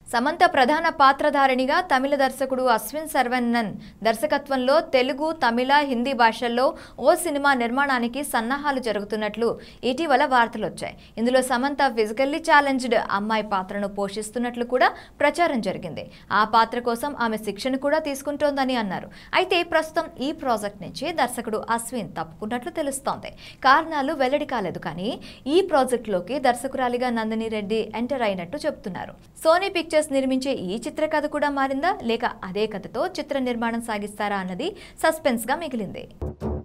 సమంత ప్రధాన పాత్రధారిణిగా తమిళ దర్శకుడు అశ్విన్ సర్వన్నన్ దర్శకత్వంలో తెలుగు తమిళ హిందీ భాషల్లో ఓ సినిమా నిర్మాణానికి సన్నాహాలు జరుగుతున్నట్లు ఇటీవల వార్తలు వచ్చాయి ఇందులో సమంత ఫిజికల్లీ ఛాలెంజ్డ్ అమ్మాయి పాత్రను పోషిస్తున్నట్లు కూడా ప్రచారం జరిగింది ఆ పాత్ర కోసం ఆమె శిక్షణ కూడా తీసుకుంటోందని అన్నారు అయితే ప్రస్తుతం ఈ ప్రాజెక్ట్ నుంచి దర్శకుడు అశ్విన్ తప్పుకున్నట్లు తెలుస్తోంది కారణాలు వెల్లడి కాలేదు కానీ ఈ ప్రాజెక్టులోకి దర్శకురాలిగా నందిని రెడ్డి ఎంటర్ అయినట్టు చెబుతున్నారు సోనీ పిక్చర్స్ నిర్మించే ఈ చిత్ర కథ కూడా మారిందా లేక అదే కథతో చిత్ర నిర్మాణం సాగిస్తారా అన్నది సస్పెన్స్ గా మిగిలింది